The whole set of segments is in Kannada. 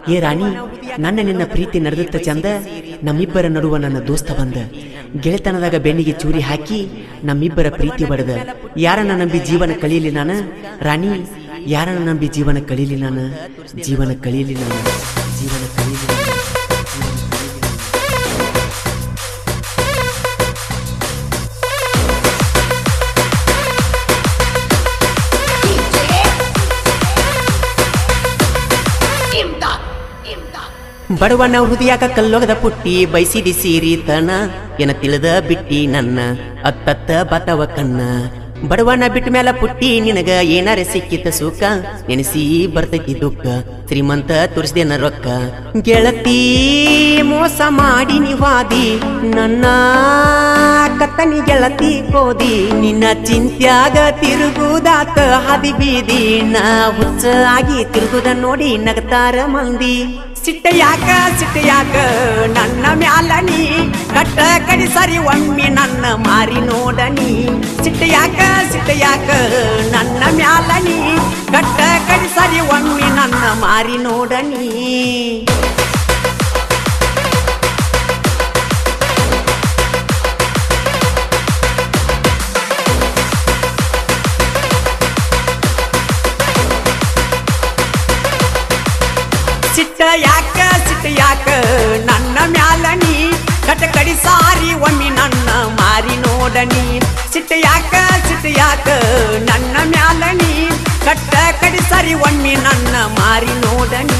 ಏ ರಾಣಿ ನನ್ನ ನಿನ್ನ ಪ್ರೀತಿ ನಡೆದತ್ತ ಚಂದ ನಮ್ಮಿಬ್ಬರ ನಡುವ ನನ್ನ ದೋಸ್ತ ಬಂದ ಗೆಳೆತನದಾಗ ಬೆನ್ನಿಗೆ ಚೂರಿ ಹಾಕಿ ನಮ್ಮಿಬ್ಬರ ಪ್ರೀತಿ ಬಡದ ಯಾರನ್ನ ನಂಬಿ ಜೀವನ ಕಳೀಲಿ ನಾನು ರಾಣಿ ಯಾರನ್ನ ನಂಬಿ ಜೀವನ ಕಳೀಲಿ ನಾನು ಜೀವನ ಕಳೀಲಿ ನಾನು ಜೀವನ ಕಳೀಲಿ ನಾನು. ಬಡವನ ಹೃದಯಾಗ ಕಲ್ಲೊಗದ ಪುಟ್ಟಿ ಬೈಸಿದಿ ಸೀರಿತನ ಎನ ತಿಳಿದ ಬಿಟ್ಟಿ ನನ್ನ ಅತ್ತತ್ತ ಬತವ ಕಣ್ಣ ಬಡವನ ಬಿಟ್ಟ ಮೇಲೆ ಪುಟ್ಟಿ ನಿನಗ ಏನಾರ ಸಿಕ್ಕಿತ ಸುಖ ನೆನೆಸಿ ಬರ್ತೈತಿ ದುಃಖ ಶ್ರೀಮಂತ ತುರ್ಸ್ದೇನ ರೊಕ್ಕ ಗೆಳತಿ ಮೋಸ ಮಾಡಿ ನಿವಾದಿ ನನ್ನ ಕತ್ತನಿ ಗೆಳತಿ ಕೋದಿ ನಿನ್ನ ಚಿಂತ್ಯಾಗ ತಿರುಗುದಾತ ಹದಿ ಬೀದಿ ನಾ ಹುಚ್ಚ ಆಗಿ ತಿರುಗುದ ನೋಡಿ ನಗತಾರ ಮಂದಿ ಸಿಟ್ಟ ಯಾಕ ಸಿಟ್ಟ ಯಾಕ ನನ್ನ ಮ್ಯಾಲ ನೀ ಕಟ್ಟ ಕಡಿ ಸರಿ ಒಮ್ಮೆ ನನ್ನ ಮಾರಿ ನೋಡನಿ ಸಿಟ್ಟ ಯಾಕ ಸಿಟ್ಟ ಯಾಕ ನನ್ನ ಮ್ಯಾಲ ನೀ ಕಟ್ಟ ಕಡಿ ಸರಿ ಒಮ್ಮೆ ನನ್ನ ಮಾರಿ ನೋಡನಿ ಸಿಟ್ಟ ಯಾಕ ಸಿಟ್ಟ ಯಾಕ ನನ್ನ ಮ್ಯಾಲ ನೀ ಕಟ ಕಡಿ ಸಾರಿ ಒಮ್ಮೆ ನನ್ನ ಮಾರಿ ನೋಡನಿ ಸಿಟ್ಟ ಯಾಕ ಸಿಟ್ಟ ಯಾಕ ನನ್ನ ಮ್ಯಾಲ ನೀ ಕಟ್ಟ ಕಡಿ ಸಾರಿ ಒಮ್ಮೆ ನನ್ನ ಮಾರಿ ನೋಡನಿ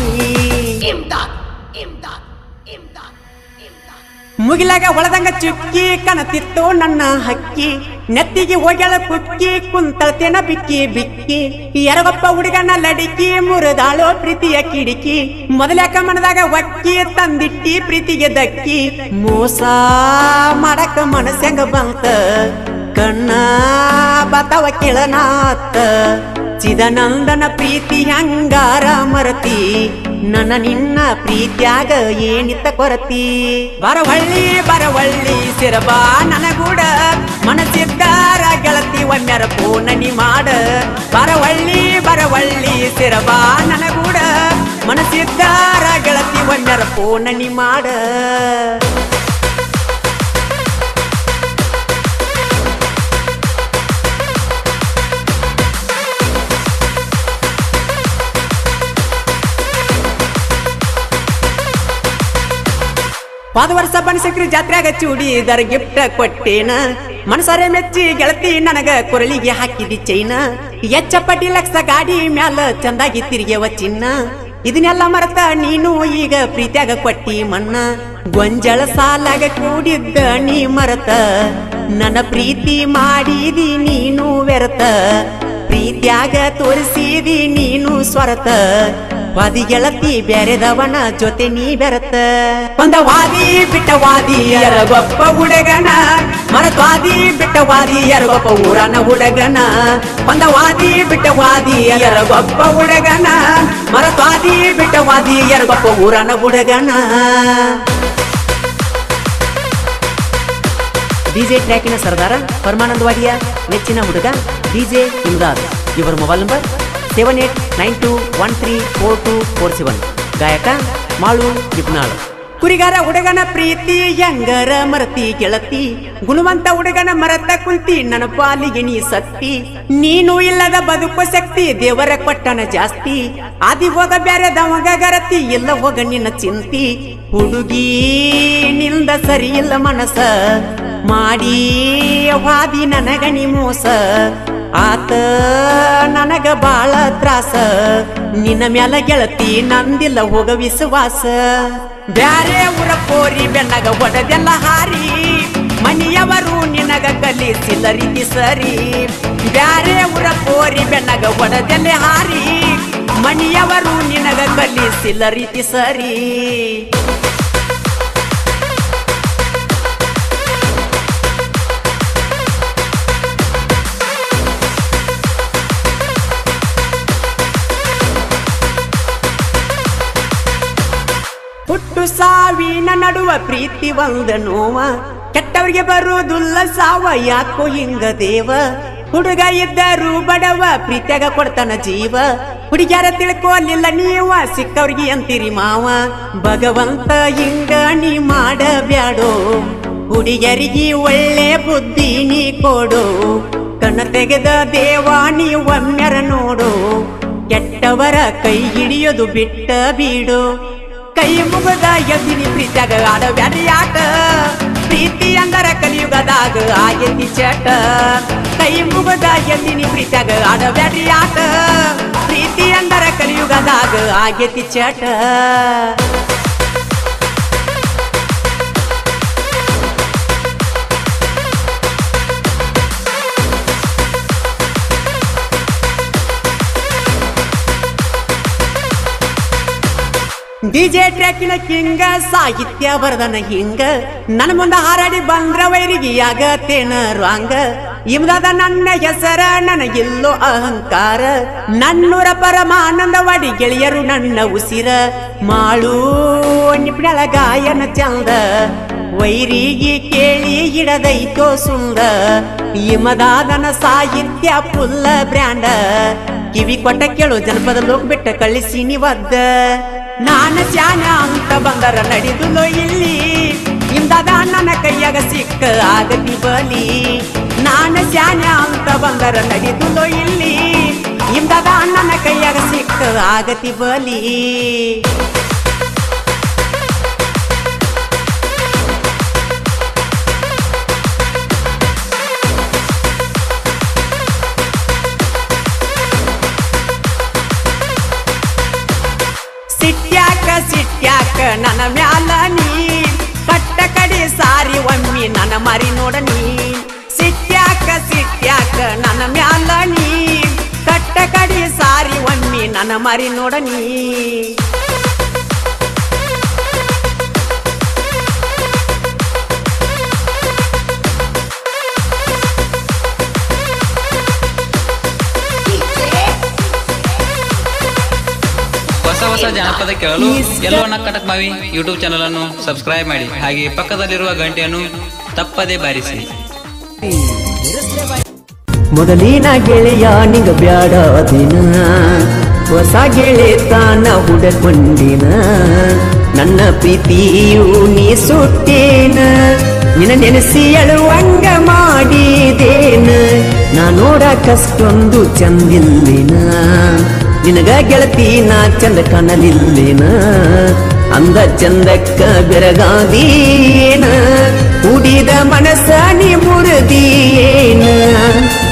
ಮುಗಿಲಾಗ ಹೊಳದಂಗ ಚುಕ್ಕಿ ಕನತಿತ್ತು ನನ್ನ ಹಕ್ಕಿ ನೆತ್ತಿಗೆ ಹೋಗ್ಯಾಳ ಕುಕ್ಕಿ ಕುಂತಳ್ತೇನ ಬಿಕ್ಕಿ ಬಿಕ್ಕಿ ಎರಗೊಪ್ಪ ಹುಡುಗನ ಲಡಿಕಿ ಮುರಿದಾಳೋ ಪ್ರೀತಿಯ ಕಿಡಿಕಿ ಮೊದಲ್ಯಾಕ ಮನದಾಗ ಹೊಕ್ಕಿ ತಂದಿಟ್ಟಿ ಪ್ರೀತಿಗೆ ದಕ್ಕಿ ಮೋಸ ಮಾಡಕ ಮನಸ್ಸಂಗ ಬಂತ ಕಣ್ಣ ಬತವ ಕೆಳನಾತ ಚಿದನಂದನ ಪ್ರೀತಿ ಹಂಗಾರ ಮರತಿ ನನ್ನ ನಿನ್ನ ಪ್ರೀತ್ಯಾಗ ಏನಿತ್ತ ಕೊರತಿ ಬರವಳ್ಳಿ ಬರವಳ್ಳಿ ಸಿರಬಾ ನನಗೂಡ ಮನಸ್ಸಿದ್ದಾರ ಗೆಳತಿ ಒಮ್ಮೆರ ಪೂನನಿ ಮಾಡ ಬರವಳ್ಳಿ ಬರವಳ್ಳಿ ಸಿರಬಾ ನನಗೂಡ ಮನಸ್ಸಿದ್ದಾರ ಗೆಳತಿ ಒಮ್ಮೆರ ಪೂನನಿ ಮಾಡ ಹೋದ ವರ್ಷ ಬನಸಕ್ರಿ ಜಾತ್ರೆಯಾಗ ಚೂಡಿದರ ಗಿಫ್ಟ್ ಕೊಟ್ಟೇನ ಮನಸಾರೆ ಮೆಚ್ಚಿ ಗೆಳತಿ ನನಗ ಕೊರಳಿಗೆ ಹಾಕಿದಿ ಚೈನ ಎಚ್ಚ ಪಟ್ಟಿ ಲಕ್ಷ ಗಾಡಿ ಮ್ಯಾಲ ಚಂದಾಗಿ ತಿರುಗ್ಯವ ಚಿನ್ನ ಇದನ್ನೆಲ್ಲ ಮರತ ನೀನು ಈಗ ಪ್ರೀತ್ಯಾಗ ಕೊಟ್ಟಿ ಮನ್ನ ಗೊಂಜಳ ಸಾಲಾಗ ಕೂಡಿದ್ದ ನೀ ಮರತ ನನ್ನ ಪ್ರೀತಿ ಮಾಡಿದಿ ನೀನು ಬೆರತ ಪ್ರೀತ್ಯಾಗ ತೋರಿಸಿದಿ ನೀನು ಸ್ವರತ ವಾದಿ ಗೆಳತಿ ಬೆರೆದವನ ಜೊತೆ ನೀ ಬೆರತ ಒಂದ ವಾದಿ ಬಿಟ್ಟ ವಾದಿ ಎರಗೊಪ್ಪ ಹುಡುಗನ ಮರತ್ವಾದಿ ಬಿಟ್ಟ ವಾದಿ ಎರಗೊಪ್ಪ ಊರನ ಹುಡುಗನ ಒಂದ ವಾದಿ ಬಿಟ್ಟ ವಾದಿ ಎರಗೊಪ್ಪ ಹುಡುಗನ ಮರತ್ವಾದಿ ಬಿಟ್ಟ ವಾದಿ ಎರಗೊಪ್ಪ ಊರನ ಹುಡುಗನ ಡಿಜೆ ಟ್ರ್ಯಾಕಿನ ಸರ್ದಾರ ಪರಮಾನಂದ ವಾಡಿಯ ನೆಚ್ಚಿನ ಹುಡುಗ ಡಿಜೆ ಇಮ್ದಾದ್ ಇವರ mobile number seven eight nine two one three four two four seven ಗಾಯಕ ಮಾಳು ಇಬ್ನಾಳ್ ಕುರಿಗಾರ ಹುಡುಗನ ಪ್ರೀತಿ ಹೆಂಗರ ಮರತಿ ಗೆಳತಿ ಗುಣವಂತ ಹುಡುಗನ ಮರತ ಕುಂತಿ ನನ್ನ ಪಾಲಿಗೆ ನೀ ಸತ್ತಿ ನೀನು ಇಲ್ಲದ ಬದುಕು ಶಕ್ತಿ ದೇವರ ಕೊಟ್ಟನ ಜಾಸ್ತಿ ಆದಿ ಹೋಗ ಬ್ಯಾರೆ ದಮಗ ಗರತಿ ಇಲ್ಲ ಹೋಗ ನಿನ್ನ ಚಿಂತಿ ಹುಡುಗಿ ನಿಲ್ದ ಸರಿ ಇಲ್ಲ ಮನಸ ಮಾಡಿ ವಾದಿ ನನಗಣಿ ಮೋಸ ಆತ ನನಗ ಬಾಳ ತ್ರಾಸ ನಿನ್ನ ಮ್ಯಾಲ ಗೆಳತಿ ನಂದಿಲ್ಲ ಹೋಗ ವಿಶ್ವಾಸ ಬ್ಯಾರೆ ಊರ ಪೋರಿ ಬೆನ್ನಗ ಒಡದೆಲ್ಲ ಹಾರಿ ಮನೆಯವರು ನಿನಗ ಕಲಿಸಿಲ್ಲ ರೀತಿ ಸರಿ ಬ್ಯಾರೆ ಊರ ಪೋರಿ ಬೆನ್ನಗ ಒಡದೆಲ್ಲ ಹಾರಿ ಮನೆಯವರು ನಿನಗ ಕಲಿಸಿಲ್ಲ ರೀತಿ ಸರಿ ಹುಟ್ಟು ಸಾವಿನ ನಡುವ ಪ್ರೀತಿ ಒಂದ ನೋವ ಕೆಟ್ಟವರಿಗೆ ಬರುವುದಿಲ್ಲ ಸಾವ ಯಾಕೋ ಹಿಂಗ ದೇವ ಹುಡುಗ ಇದ್ದರು ಬಡವ ಪ್ರೀತಿಯಾಗ ಕೊಡ್ತಾನ ಜೀವ ಹುಡುಗ್ಯಾರ ತಿಳ್ಕೊಲಿಲ್ಲ ನೀವ ಸಿಕ್ಕವ್ರಿಗೆ ಅಂತೀರಿ ಮಾವ ಭಗವಂತ ಹಿಂಗ ನೀ ಮಾಡಬ್ಯಾಡೋ ಹುಡುಗಿಯರಿಗೆ ಒಳ್ಳೆ ಬುದ್ಧಿ ನೀ ಕೊಡು ಕಣ್ಣ ತೆಗೆದ ದೇವ ನೀ ಒಮ್ಮೆರ ನೋಡು ಕೆಟ್ಟವರ ಕೈ ಹಿಡಿಯೋದು ಬಿಟ್ಟ ಬೀಡು ಕೈ ಮುಗದ ಎದ್ದಿನಿ ಪ್ರೀತಿಯಾಗ ಆಡಬ್ಯಾಡ ಯಾಕ ಪ್ರೀತಿ ಅಂದರ ಕಲಿಯುಗದಾಗ ಆಗೇತಿ ಚಟ ಕೈ ಮುಗದ ಎದ್ದಿನಿ ಪ್ರೀತಿಯಾಗ ಆಡಬ್ಯಾಡ ಯಾಕ ಪ್ರೀತಿ ಅಂದರ ಕಲಿಯುಗದಾಗ ಆಗೇತಿ ಚಟ ಡಿಜೆ ಟ್ರ್ಯಾಕಿನ ಕಿಂಗ ಸಾಹಿತ್ಯ ಬರದನ ಹಿಂಗ ನನ್ನ ಮುಂದ ಹಾರಾಡಿ ಬಂದ್ರ ವೈರಿಗೆ ಆಗತ್ತೇನ ರಾಂಗ ಇಮ್ದಾದ ನನ್ನ ಹೆಸರ ನನಗಿಲ್ಲೋ ಅಹಂಕಾರ ನನ್ನೂರ ಪರಮಾನಂದವಾಡಿ ಗೆಳೆಯರು ನನ್ನ ಉಸಿರ ಮಾಳು ನಿಪ್ಣಳ ಗಾಯನ ಚಂದ ವೈರಿಗೆ ಕೇಳಿ ಹಿಡದೈತೋ ಸುಂದ ಇಮದಾದನ ಸಾಹಿತ್ಯ ಫುಲ್ಲ ಬ್ರ್ಯಾಂಡ ಕಿವಿ ಕೊಟ್ಟ ಕೇಳು ಜನಪದ ಲೋಕ್ ಬಿಟ್ಟ ಕಳಿಸಿ ನೀವದ್ದ ನಾನ ಶ್ಯಾನ ಅಂತ ಬಂದರ ನಡೆದುಲೋ ಇಲ್ಲಿ ಇಂದದ ನನ್ನ ಕೈಯಾಗ ಸಿಕ್ಕ ಆಗತಿ ಬಲಿ ನಾನ ಶ್ಯಾನ ಅಂತ ಬಂದರ ನಡೆದುಲೋ ಇಲ್ಲಿ ಇಂದದ ನನ್ನ ಕೈಯಾಗ ಸಿಕ್ಕ ಆಗತಿ ಬಲಿ ಸಿಟ್ಯಾಕ ಸಿಟ್ಯಾಕ ನನ್ನ ಮ್ಯಾಲ ನೀ ಕಟ್ಟ ಕಡಿ ಸಾರಿ ಒಮ್ಮಿ ನನ್ನ ಮರಿ ನೋಡ ನೀ ಸಿಟ್ಯಾಕ ಸಿಟ್ಯಾಕ ನನ್ನ ಮ್ಯಾಲ ನೀ ಕಟ್ಟ ಕಡಿ ಸಾರಿ ಒಮ್ಮಿ ನನ್ನ ಮರಿ ನೋಡ ನೀ ಹೊಸ ಹೊಸ ಜಾನಪದ ಕೇಳಲು ಎಲ್ಲವನ್ನ ಕಟಕ್ ಬಾವಿ ಯೂಟ್ಯೂಬ್ ಚಾನಲ್ ಅನ್ನು ಸಬ್ಸ್ಕ್ರೈಬ್ ಮಾಡಿ ಹಾಗೆ ಪಕ್ಕದಲ್ಲಿರುವ ಗಂಟೆಯನ್ನು ತಪ್ಪದೇ ಬಾರಿಸಿ ಮೊದಲಿನ ಗೆಳೆಯ ನಿಂಗ ಬ್ಯಾಡ ದಿನ ಹೊಸ ಗೆಳೆತಾನ ಹುಡಕೊಂಡಿನ ನನ್ನ ಪ್ರೀತಿಯು ನೀ ಸುಟ್ಟೇನ ನಿನ್ನ ನೆನೆಸಿ ಅಳುವಂಗ ಮಾಡಿದೇನ ನಾ ನೋಡಕಷ್ಟೊಂದು ಚಂದಿಲ್ಲಿನ ನಿನಗ ಗೆಳತಿ ನಾ ಚಂದ ಕಾಣಲಿಲ್ಲಿನ ಅಂದ ಚಂದಕ್ಕ ಬೆರಗಾದೀನ ಉಡಿದ ಮನಸ್ಸ ನೀ ಮುರಿದೀನ